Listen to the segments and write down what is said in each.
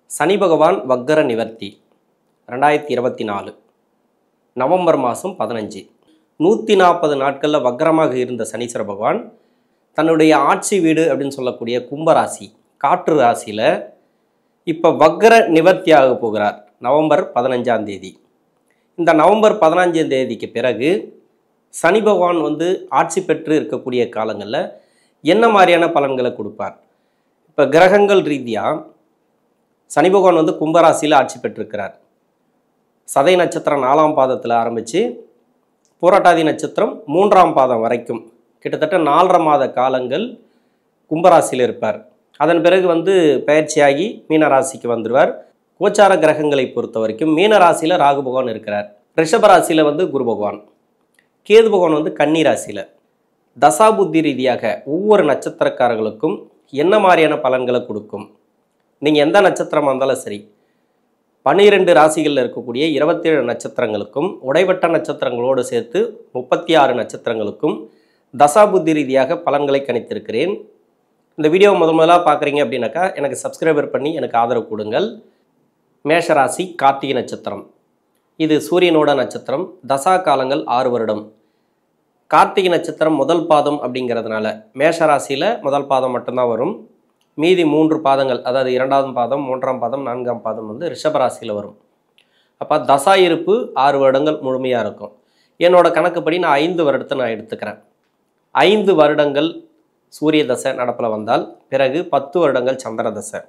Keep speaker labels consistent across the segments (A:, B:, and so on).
A: சனி பகவான் வக்கர நிவர்த்தி ரெண்டாயிரத்தி இருபத்தி நாலு நவம்பர் மாதம் பதினஞ்சு நூற்றி நாற்பது நாட்களில் வக்கரமாக இருந்த சனீஸ்வர பகவான் தன்னுடைய ஆட்சி வீடு அப்படின்னு சொல்லக்கூடிய கும்பராசி காற்று ராசியில் இப்போ வக்கர நிவர்த்தி ஆக போகிறார் நவம்பர் பதினஞ்சாம் தேதி இந்த நவம்பர் பதினஞ்சாம் தேதிக்கு பிறகு சனி பகவான் வந்து ஆட்சி பெற்று இருக்கக்கூடிய காலங்களில் என்ன மாதிரியான பலன்களை கொடுப்பார் இப்போ கிரகங்கள் ரீதியாக சனி பகவான் வந்து கும்பராசியில் ஆட்சி பெற்றிருக்கிறார் சதை நட்சத்திரம் நாலாம் பாதத்தில் ஆரம்பித்து போராட்டாதி நட்சத்திரம் மூன்றாம் பாதம் வரைக்கும் கிட்டத்தட்ட நாலரை மாத காலங்கள் கும்பராசியில் இருப்பார் அதன் பிறகு வந்து பயிற்சியாகி மீனராசிக்கு வந்துடுவார் கோச்சார கிரகங்களை பொறுத்த வரைக்கும் மீனராசியில் ராகு பகவான் இருக்கிறார் ரிஷபராசியில் வந்து குரு பகவான் கேது பகவான் வந்து கன்னி ராசியில் தசாபுத்தி ரீதியாக ஒவ்வொரு நட்சத்திரக்காரர்களுக்கும் என்ன மாதிரியான பலன்களை கொடுக்கும் நீங்கள் எந்த நட்சத்திரமாக இருந்தாலும் சரி பன்னிரெண்டு ராசிகளில் இருக்கக்கூடிய இருபத்தேழு நட்சத்திரங்களுக்கும் உடைவட்ட நட்சத்திரங்களோடு சேர்த்து முப்பத்தி ஆறு நட்சத்திரங்களுக்கும் தசாபுத்தி ரீதியாக பலன்களை கணித்திருக்கிறேன் இந்த வீடியோ முதல் முதலாக பார்க்குறீங்க அப்படின்னாக்கா எனக்கு சப்ஸ்கிரைபர் பண்ணி எனக்கு ஆதரவு கொடுங்கள் மேஷராசி கார்த்திகை நட்சத்திரம் இது சூரியனோட நட்சத்திரம் தசா காலங்கள் ஆறு வருடம் கார்த்திகை நட்சத்திரம் முதல் பாதம் அப்படிங்கிறதுனால மேஷராசியில் முதல் பாதம் மட்டும்தான் வரும் மீதி மூன்று பாதங்கள் அதாவது இரண்டாவது பாதம் மூன்றாம் பாதம் நான்காம் பாதம் வந்து ரிஷபராசியில் வரும் அப்போ தசா இருப்பு ஆறு வருடங்கள் முழுமையாக இருக்கும் என்னோட கணக்குப்படி நான் ஐந்து வருடத்தை நான் எடுத்துக்கிறேன் ஐந்து வருடங்கள் சூரிய தசை நடப்பில் வந்தால் பிறகு பத்து வருடங்கள் சந்திர தசை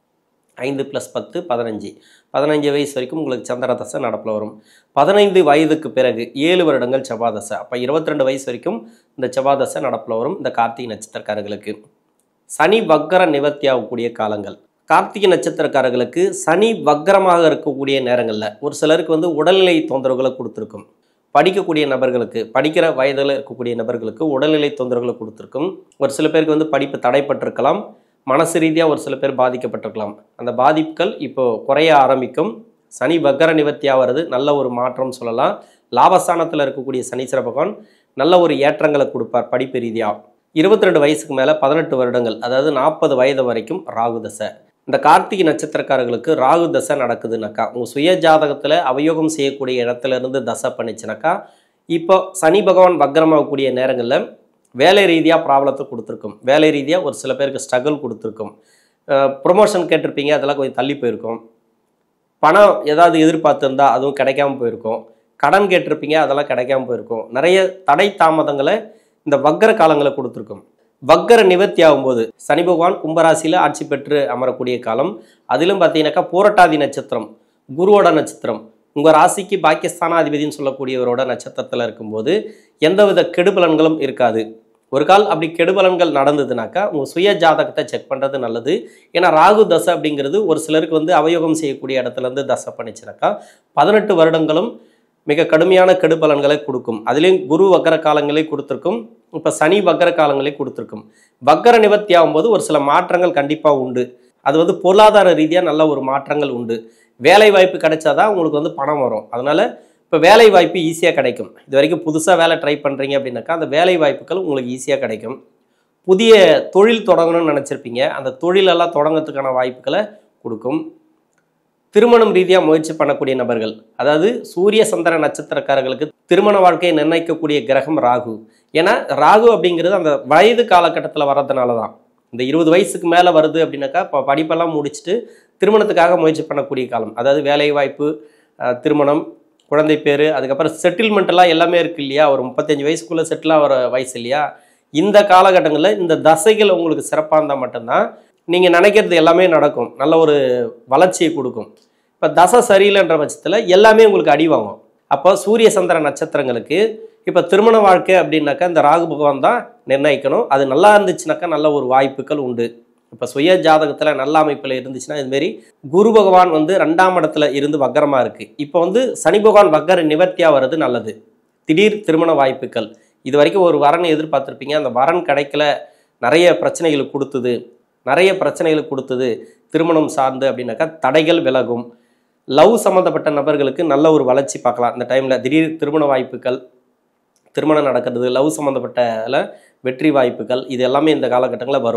A: ஐந்து ப்ளஸ் பத்து பதினஞ்சு பதினஞ்சு வயசு வரைக்கும் உங்களுக்கு சந்திர தசை நடப்பில் வரும் பதினைந்து வயதுக்கு பிறகு ஏழு வருடங்கள் செவ்வாய் தசை அப்போ இருபத்தி ரெண்டு வயசு வரைக்கும் இந்த செவ்வாய் தசை நடப்பில் வரும் இந்த கார்த்திகை நட்சத்திரக்காரர்களுக்கு சனி வக்கர நிவர்த்தி ஆகக்கூடிய காலங்கள் கார்த்திகை நட்சத்திரக்காரர்களுக்கு சனி வக்கரமாக இருக்கக்கூடிய நேரங்களில் ஒரு சிலருக்கு வந்து உடல்நிலை தொந்தரவுகளை கொடுத்துருக்கும் படிக்கக்கூடிய நபர்களுக்கு படிக்கிற வயதில் இருக்கக்கூடிய நபர்களுக்கு உடல்நிலை தொந்தரவுகளை கொடுத்துருக்கும் ஒரு சில பேருக்கு வந்து படிப்பு தடைப்பட்டிருக்கலாம் மனசு ரீதியாக ஒரு சில பேர் பாதிக்கப்பட்டிருக்கலாம் அந்த பாதிப்புகள் இப்போ குறைய ஆரம்பிக்கும் சனி வக்கர நிவர்த்தி ஆகிறது நல்ல ஒரு மாற்றம் சொல்லலாம் லாபஸ்தானத்தில் இருக்கக்கூடிய சனீஸ்வர பகவான் நல்ல ஒரு ஏற்றங்களை கொடுப்பார் படிப்பு ரீதியாக இருபத்தி ரெண்டு வயசுக்கு மேலே பதினெட்டு வருடங்கள் அதாவது நாற்பது வயது வரைக்கும் ராகு தசை இந்த கார்த்திகை நட்சத்திரக்காரர்களுக்கு ராகு தசை நடக்குதுனாக்கா உங்கள் சுய ஜாதகத்தில் அவயோகம் செய்யக்கூடிய இடத்துல இருந்து தசை பண்ணிச்சுனாக்கா இப்போ சனி பகவான் வக்ரமாகக்கூடிய நேரங்களில் வேலை ரீதியாக ப்ராப்ளத்தை கொடுத்துருக்கும் வேலை ரீதியாக ஒரு சில பேருக்கு ஸ்ட்ரகிள் கொடுத்துருக்கும் ப்ரொமோஷன் கேட்டிருப்பீங்க அதெல்லாம் கொஞ்சம் தள்ளி போயிருக்கும் பணம் ஏதாவது எதிர்பார்த்துருந்தா அதுவும் கிடைக்காம போயிருக்கும் கடன் கேட்டிருப்பீங்க அதெல்லாம் கிடைக்காம போயிருக்கும் நிறைய தடை தாமதங்களை இந்த வக்கர காலங்களை கொடுத்துருக்கும் வக்கர நிவர்த்தி ஆகும்போது சனி பகவான் கும்பராசியில் ஆட்சி பெற்று அமரக்கூடிய காலம் அதிலும் பார்த்தீங்கன்னாக்கா போராட்டாதி நட்சத்திரம் குருவோட நட்சத்திரம் உங்கள் ராசிக்கு பாக்கியஸ்தானாதிபதினு சொல்லக்கூடியவரோட நட்சத்திரத்தில் இருக்கும்போது எந்தவித கெடுபலன்களும் இருக்காது ஒரு கால் அப்படி கெடுபலன்கள் நடந்ததுனாக்கா உங்கள் சுய ஜாதகத்தை செக் பண்ணுறது நல்லது ஏன்னா ராகு தசை அப்படிங்கிறது ஒரு சிலருக்கு வந்து அவயோகம் செய்யக்கூடிய இடத்துலேருந்து தசை பண்ணிச்சுனாக்கா பதினெட்டு வருடங்களும் மிக கடுமையான கெடுபலன்களை கொடுக்கும் அதுலேயும் குரு வக்கர காலங்களே கொடுத்துருக்கும் இப்போ சனி வக்கர காலங்களே கொடுத்துருக்கும் வக்கர நிவர்த்தி ஆகும்போது ஒரு சில மாற்றங்கள் கண்டிப்பாக உண்டு அது வந்து பொருளாதார ரீதியாக நல்ல ஒரு மாற்றங்கள் உண்டு வேலை வாய்ப்பு கிடைச்சாதான் உங்களுக்கு வந்து பணம் வரும் அதனால் இப்போ வேலை வாய்ப்பு ஈஸியாக கிடைக்கும் இது வரைக்கும் புதுசாக வேலை ட்ரை பண்ணுறீங்க அப்படின்னாக்கா அந்த வேலை வாய்ப்புகள் உங்களுக்கு ஈஸியாக கிடைக்கும் புதிய தொழில் தொடங்கணும்னு நினச்சிருப்பீங்க அந்த தொழிலெல்லாம் தொடங்கிறதுக்கான வாய்ப்புகளை கொடுக்கும் திருமணம் ரீதியாக முயற்சி பண்ணக்கூடிய நபர்கள் அதாவது சூரிய சந்திர நட்சத்திரக்காரர்களுக்கு திருமண வாழ்க்கையை நிர்ணயிக்கக்கூடிய கிரகம் ராகு ஏன்னா ராகு அப்படிங்கிறது அந்த வயது காலகட்டத்தில் வர்றதுனால தான் இந்த இருபது வயசுக்கு மேலே வருது அப்படின்னாக்கா இப்போ படிப்பெல்லாம் முடிச்சுட்டு திருமணத்துக்காக முயற்சி பண்ணக்கூடிய காலம் அதாவது வேலை வாய்ப்பு அஹ், திருமணம் குழந்தை பேர் அதுக்கப்புறம் செட்டில்மெண்ட் எல்லாம் எல்லாமே இருக்கு இல்லையா ஒரு முப்பத்தஞ்சு வயசுக்குள்ளே செட்டில் ஆகிற வயசு இல்லையா இந்த காலகட்டங்களில் இந்த தசைகள் உங்களுக்கு சிறப்பாக இருந்தால் மட்டும்தான் நீங்கள் நினைக்கிறது எல்லாமே நடக்கும் நல்ல ஒரு வளர்ச்சியை கொடுக்கும் இப்போ தசை சரியில்லைன்ற பட்சத்தில் எல்லாமே உங்களுக்கு அடி வாங்கும் அப்போ சூரிய சந்திர நட்சத்திரங்களுக்கு இப்போ திருமண வாழ்க்கை அப்படின்னாக்கா இந்த ராகு பகவான் தான் நிர்ணயிக்கணும் அது நல்லா இருந்துச்சுனாக்கா நல்ல ஒரு வாய்ப்புகள் உண்டு இப்போ சுய ஜாதகத்தில் நல்ல அமைப்பில் இருந்துச்சுன்னா இதுமாரி குரு பகவான் வந்து ரெண்டாம் இடத்துல இருந்து வக்கரமாக இருக்குது இப்போ வந்து சனி பகவான் வக்கர நிவர்த்தியாக வர்றது நல்லது திடீர் திருமண வாய்ப்புகள் இது வரைக்கும் ஒரு வரன் எதிர்பார்த்துருப்பீங்க அந்த வரன் கிடைக்கல நிறைய பிரச்சனைகள் கொடுத்தது நிறைய பிரச்சனைகள் கொடுத்தது திருமணம் சார்ந்து அப்படின்னாக்கா தடைகள் விலகும் லவ் சம்மந்தப்பட்ட நபர்களுக்கு நல்ல ஒரு வளர்ச்சி பார்க்கலாம் இந்த டைமில் திடீர் திருமண வாய்ப்புகள் திருமணம் நடக்கிறது லவ் சம்மந்தப்பட்ட வெற்றி வாய்ப்புகள் இது எல்லாமே இந்த காலகட்டங்களில் வரும்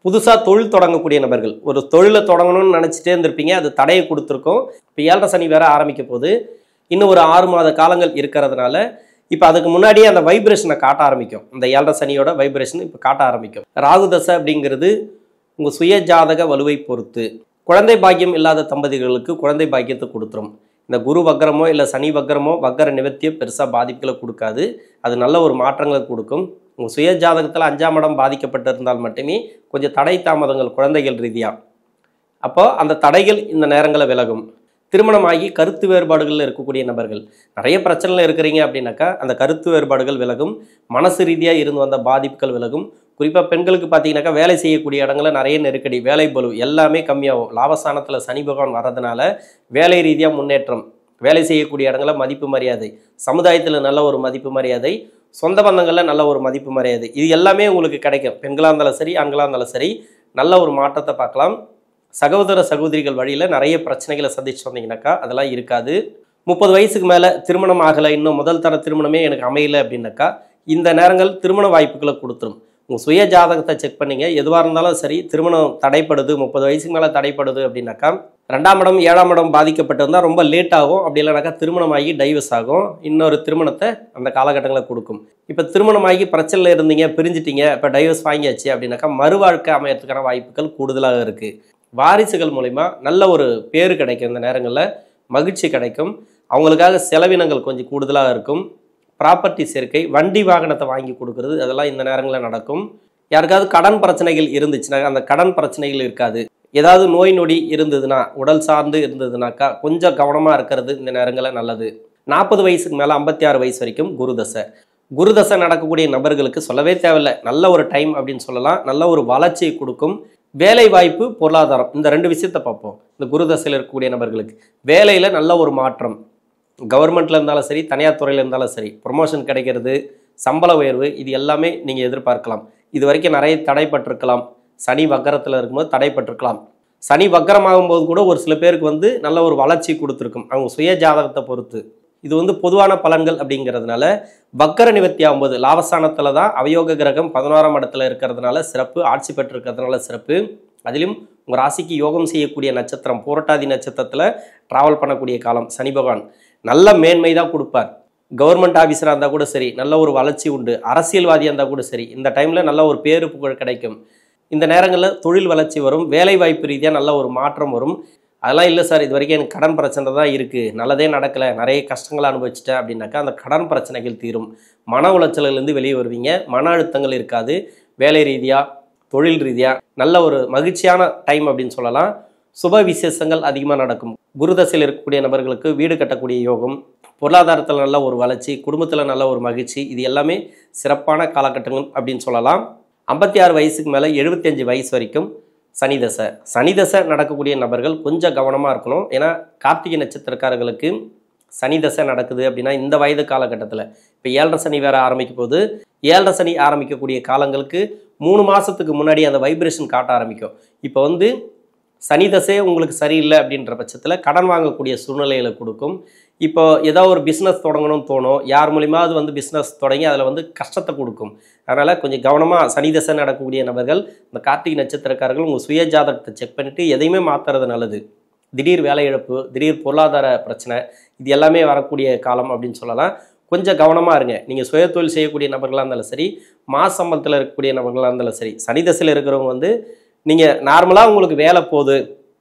A: புதுசாக தொழில் தொடங்கக்கூடிய நபர்கள் ஒரு தொழிலை தொடங்கணும்னு நினச்சிட்டே இருந்திருப்பீங்க அது தடையை கொடுத்துருக்கோம் இப்போ ஏழரை சனி வேற ஆரம்பிக்க போது இன்னும் ஒரு ஆறு மாத காலங்கள் இருக்கிறதுனால இப்போ அதுக்கு முன்னாடியே அந்த வைப்ரேஷனை காட்ட ஆரம்பிக்கும் இந்த ஏழரை சனியோட வைப்ரேஷன் இப்போ காட்ட ஆரம்பிக்கும் ராகு தசை அப்படிங்கிறது உங்கள் சுய ஜாதக வலுவை பொறுத்து குழந்தை பாக்கியம் இல்லாத தம்பதிகளுக்கு குழந்தை பாக்கியத்தை கொடுத்துரும் இந்த குரு வக்கரமோ இல்லை சனி வக்கரமோ வக்கர நிவர்த்தியோ பெருசாக பாதிப்புகளை கொடுக்காது அது நல்ல ஒரு மாற்றங்களை கொடுக்கும் உங்கள் சுய ஜாதகத்தில் அஞ்சாம் இடம் பாதிக்கப்பட்டிருந்தால் மட்டுமே கொஞ்சம் தடை தாமதங்கள் குழந்தைகள் ரீதியாக அப்போ அந்த தடைகள் இந்த நேரங்களில் விலகும் திருமணமாகி கருத்து வேறுபாடுகளில் இருக்கக்கூடிய நபர்கள் நிறைய பிரச்சனையில் இருக்கிறீங்க அப்படின்னாக்கா அந்த கருத்து வேறுபாடுகள் விலகும் மனசு ரீதியாக இருந்து வந்த பாதிப்புகள் விலகும் குறிப்பாக பெண்களுக்கு பார்த்தீங்கன்னாக்கா வேலை செய்யக்கூடிய இடங்களில் நிறைய நெருக்கடி வேலை பளு எல்லாமே கம்மியாகும் லாபஸ்தானத்தில் சனி பகவான் வர்றதுனால வேலை ரீதியாக முன்னேற்றம் வேலை செய்யக்கூடிய இடங்களில் மதிப்பு மரியாதை சமுதாயத்தில் நல்ல ஒரு மதிப்பு மரியாதை சொந்த பந்தங்களில் நல்ல ஒரு மதிப்பு மரியாதை இது எல்லாமே உங்களுக்கு கிடைக்கும் பெண்களாக இருந்தாலும் சரி ஆண்களாக இருந்தாலும் சரி நல்ல ஒரு மாற்றத்தை பார்க்கலாம் சகோதர சகோதரிகள் வழியில் நிறைய பிரச்சனைகளை சந்திச்சு வந்தீங்கன்னாக்கா அதெல்லாம் இருக்காது முப்பது வயசுக்கு மேலே திருமணம் ஆகலை இன்னும் முதல் தர திருமணமே எனக்கு அமையல அப்படின்னாக்கா இந்த நேரங்கள் திருமண வாய்ப்புகளை கொடுத்துரும் உங்கள் சுய ஜாதகத்தை செக் பண்ணீங்க எதுவாக இருந்தாலும் சரி திருமணம் தடைப்படுது முப்பது வயசுக்கு மேலே தடைப்படுது அப்படின்னாக்கா ரெண்டாம் இடம் ஏழாம் இடம் பாதிக்கப்பட்டிருந்தால் ரொம்ப லேட் ஆகும் அப்படி இல்லைனாக்கா திருமணமாகி டைவர்ஸ் ஆகும் இன்னொரு திருமணத்தை அந்த காலகட்டங்களில் கொடுக்கும் இப்போ திருமணமாகி பிரச்சனையில் இருந்தீங்க பிரிஞ்சிட்டீங்க இப்போ டைவர்ஸ் வாங்கியாச்சு அப்படின்னாக்கா மறுவாழ்க்கை அமையறதுக்கான வாய்ப்புகள் கூடுதலாக இருக்குது வாரிசுகள் மூலிமா நல்ல ஒரு பேர் கிடைக்கும் இந்த நேரங்களில் மகிழ்ச்சி கிடைக்கும் அவங்களுக்காக செலவினங்கள் கொஞ்சம் கூடுதலாக இருக்கும் ப்ராப்பர்ட்டி சேர்க்கை வண்டி வாகனத்தை வாங்கி கொடுக்கறது அதெல்லாம் இந்த நேரங்களில் நடக்கும் யாருக்காவது கடன் பிரச்சனைகள் இருந்துச்சுன்னா அந்த கடன் பிரச்சனைகள் இருக்காது ஏதாவது நோய் நொடி இருந்ததுன்னா உடல் சார்ந்து இருந்ததுனாக்கா கொஞ்சம் கவனமாக இருக்கிறது இந்த நேரங்களில் நல்லது நாற்பது வயசுக்கு மேலே ஐம்பத்தி ஆறு வயசு வரைக்கும் குருதசை குருதசை நடக்கக்கூடிய நபர்களுக்கு சொல்லவே தேவையில்லை நல்ல ஒரு டைம் அப்படின்னு சொல்லலாம் நல்ல ஒரு வளர்ச்சியை கொடுக்கும் வேலை வாய்ப்பு பொருளாதாரம் இந்த ரெண்டு விஷயத்தை பார்ப்போம் இந்த குருதசையில் இருக்கக்கூடிய நபர்களுக்கு வேலையில் நல்ல ஒரு மாற்றம் கவர்மெண்ட்டில் இருந்தாலும் சரி தனியார் துறையில் இருந்தாலும் சரி ப்ரொமோஷன் கிடைக்கிறது சம்பள உயர்வு இது எல்லாமே நீங்கள் எதிர்பார்க்கலாம் இது வரைக்கும் நிறைய தடைப்பட்டிருக்கலாம் சனி வக்கரத்தில் இருக்கும்போது தடைப்பட்டிருக்கலாம் சனி வக்கரமாகும் போது கூட ஒரு சில பேருக்கு வந்து நல்ல ஒரு வளர்ச்சி கொடுத்துருக்கும் அவங்க சுய ஜாதகத்தை பொறுத்து இது வந்து பொதுவான பலன்கள் அப்படிங்கிறதுனால வக்கர நிவர்த்தி ஆகும்போது லாபஸ்தானத்தில் தான் அவயோக கிரகம் பதினோராம் இடத்துல இருக்கிறதுனால சிறப்பு ஆட்சி பெற்றிருக்கிறதுனால சிறப்பு அதிலும் உங்கள் ராசிக்கு யோகம் செய்யக்கூடிய நட்சத்திரம் பூரட்டாதி நட்சத்திரத்தில் ட்ராவல் பண்ணக்கூடிய காலம் சனி பகவான் நல்ல மேன்மை தான் கொடுப்பார் கவர்மெண்ட் ஆஃபீஸராக இருந்தால் கூட சரி நல்ல ஒரு வளர்ச்சி உண்டு அரசியல்வாதியாக இருந்தால் கூட சரி இந்த டைமில் நல்ல ஒரு பேரு புகழ் கிடைக்கும் இந்த நேரங்களில் தொழில் வளர்ச்சி வரும் வேலை வாய்ப்பு ரீதியாக நல்ல ஒரு மாற்றம் வரும் அதெல்லாம் இல்லை சார் இது வரைக்கும் எனக்கு கடன் பிரச்சனை தான் இருக்குது நல்லதே நடக்கலை நிறைய கஷ்டங்களை அனுபவிச்சிட்டேன் அப்படின்னாக்கா அந்த கடன் பிரச்சனைகள் தீரும் மன உளைச்சலிலிருந்து வெளியே வருவீங்க மன அழுத்தங்கள் இருக்காது வேலை ரீதியாக தொழில் ரீதியாக நல்ல ஒரு மகிழ்ச்சியான டைம் அப்படின்னு சொல்லலாம் சுப விசேஷங்கள் அதிகமாக நடக்கும் குருதசையில் இருக்கக்கூடிய நபர்களுக்கு வீடு கட்டக்கூடிய யோகம் பொருளாதாரத்தில் நல்ல ஒரு வளர்ச்சி குடும்பத்தில் நல்ல ஒரு மகிழ்ச்சி இது எல்லாமே சிறப்பான காலகட்டங்கள் அப்படின்னு சொல்லலாம் ஐம்பத்தி ஆறு வயசுக்கு மேலே எழுபத்தஞ்சு வயசு வரைக்கும் சனி தசை சனி தசை நடக்கக்கூடிய நபர்கள் கொஞ்சம் கவனமாக இருக்கணும் ஏன்னா கார்த்திகை நட்சத்திரக்காரர்களுக்கு சனி தசை நடக்குது அப்படின்னா இந்த வயது காலகட்டத்தில் இப்போ ஏழரை சனி வேற ஆரம்பிக்கும் போது ஏழரை சனி ஆரம்பிக்கக்கூடிய காலங்களுக்கு மூணு மாதத்துக்கு முன்னாடி அந்த வைப்ரேஷன் காட்ட ஆரம்பிக்கும் இப்போ வந்து சனி தசை உங்களுக்கு சரியில்லை அப்படின்ற பட்சத்தில் கடன் வாங்கக்கூடிய சூழ்நிலைகளை கொடுக்கும் இப்போ ஏதோ ஒரு பிஸ்னஸ் தொடங்கணும்னு தோணும் யார் மூலியமாவது வந்து பிஸ்னஸ் தொடங்கி அதில் வந்து கஷ்டத்தை கொடுக்கும் அதனால் கொஞ்சம் கவனமாக சனி தசை நடக்கக்கூடிய நபர்கள் இந்த கார்த்திகை நட்சத்திரக்காரர்கள் உங்கள் சுய ஜாதகத்தை செக் பண்ணிவிட்டு எதையுமே மாற்றுறது நல்லது திடீர் வேலை இழப்பு திடீர் பொருளாதார பிரச்சனை இது எல்லாமே வரக்கூடிய காலம் அப்படின்னு சொல்லலாம் கொஞ்சம் கவனமாக இருங்க நீங்கள் சுய தொழில் செய்யக்கூடிய நபர்களாக இருந்தாலும் சரி மாச சம்பளத்தில் இருக்கக்கூடிய நபர்களாக இருந்தாலும் சரி சனி தசையில் இருக்கிறவங்க வந்து நீங்கள் நார்மலாக உங்களுக்கு வேலை போகுது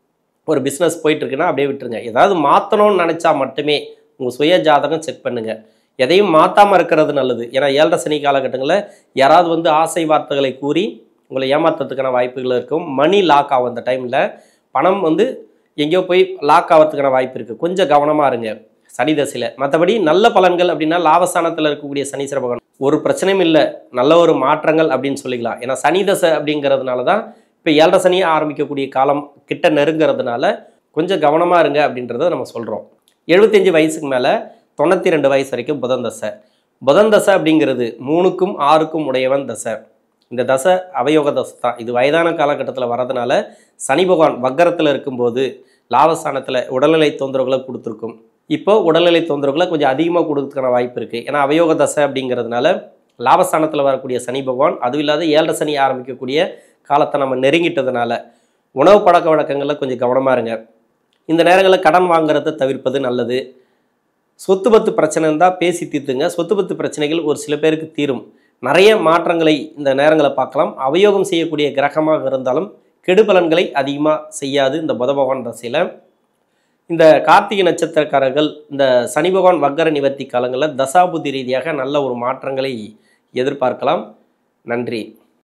A: ஒரு பிஸ்னஸ் போயிட்டுருக்குன்னா அப்படியே விட்டுருங்க ஏதாவது மாற்றணும்னு நினச்சா மட்டுமே உங்கள் சுய ஜாதகம் செக் பண்ணுங்கள் எதையும் மாற்றாமல் இருக்கிறது நல்லது ஏன்னா ஏழரை சனி காலகட்டங்களில் யாராவது வந்து ஆசை வார்த்தைகளை கூறி உங்களை ஏமாத்துறதுக்கான வாய்ப்புகள் இருக்கும் மணி லாக் ஆகும் அந்த டைமில் பணம் வந்து எங்கேயோ போய் லாக் ஆகிறதுக்கான வாய்ப்பு இருக்குது கொஞ்சம் கவனமாக இருங்க சனி தசையில் மற்றபடி நல்ல பலன்கள் அப்படின்னா லாபஸ்தானத்தில் இருக்கக்கூடிய சனீஸ்வர பகவான் ஒரு பிரச்சனையும் இல்லை நல்ல ஒரு மாற்றங்கள் அப்படின்னு சொல்லிக்கலாம் ஏன்னா சனி தசை அப்படிங்கிறதுனால தான் இப்போ ஏழரை சனியை ஆரம்பிக்கக்கூடிய காலம் கிட்ட நெருங்கிறதுனால கொஞ்சம் கவனமாக இருங்க அப்படின்றத நம்ம சொல்கிறோம் எழுபத்தஞ்சு வயசுக்கு மேலே தொண்ணூற்றி ரெண்டு வயசு வரைக்கும் புதன் தசை புதன் தசை அப்படிங்கிறது மூணுக்கும் ஆறுக்கும் உடையவன் தசை இந்த தசை அவயோக தசை தான் இது வயதான காலகட்டத்தில் வரதுனால சனி பகவான் வக்கரத்தில் இருக்கும்போது லாபஸ்தானத்தில் உடல்நிலை தொந்தரவுகளை கொடுத்துருக்கும் இப்போ உடல்நிலை தொந்தரவுகளை கொஞ்சம் அதிகமாக கொடுக்கறதுக்கான வாய்ப்பு இருக்குது ஏன்னா அவயோக தசை அப்படிங்கிறதுனால லாபஸ்தானத்தில் வரக்கூடிய சனி பகவான் அதுவும் இல்லாத ஏழரை சனி ஆரம்பிக்கக்கூடிய காலத்தை நம்ம நெருங்கிட்டதுனால உணவு பழக்க வழக்கங்களில் கொஞ்சம் கவனமாக இருங்க இந்த நேரங்களில் கடன் வாங்குறதை தவிர்ப்பது நல்லது சொத்து பத்து பிரச்சனை இருந்தால் பேசி தீர்த்துங்க சொத்து பத்து பிரச்சனைகள் ஒரு சில பேருக்கு தீரும் நிறைய மாற்றங்களை இந்த நேரங்களை பார்க்கலாம் அவயோகம் செய்யக்கூடிய கிரகமாக இருந்தாலும் கெடுபலன்களை அதிகமாக செய்யாது இந்த புத பகவான் ராசியில் இந்த கார்த்திகை நட்சத்திரக்காரர்கள் இந்த சனி பகவான் வக்கர நிவர்த்தி காலங்களில் தசாபுத்தி ரீதியாக நல்ல ஒரு மாற்றங்களை எதிர்பார்க்கலாம் நன்றி